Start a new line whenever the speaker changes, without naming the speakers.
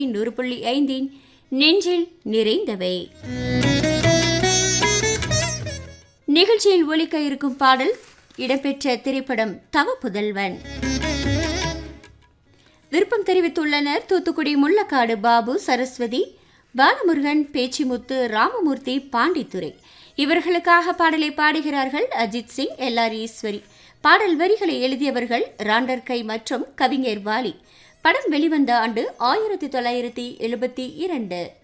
நூறு புள்ளி ஐந்தின் நெஞ்சில் நிறைந்தவை நிகழ்ச்சியில் ஒலிக்க இருக்கும் பாடல் இடம்பெற்ற திரைப்படம் தவ புதல்வன் விருப்பம் தெரிவித்துள்ளனர் தூத்துக்குடி முள்ளக்காடு பாபு சரஸ்வதி பாலமுருகன் பேச்சிமுத்து ராமமூர்த்தி பாண்டித்துரை இவர்களுக்காக பாடலை பாடுகிறார்கள் அஜித் சிங் எல்ஆர் ஈஸ்வரி பாடல் வரிகளை எழுதியவர்கள் ராண்டர்கை மற்றும் கவிஞர் வாலி படம் வெளிவந்த ஆண்டு ஆயிரத்தி தொள்ளாயிரத்தி எழுபத்தி இரண்டு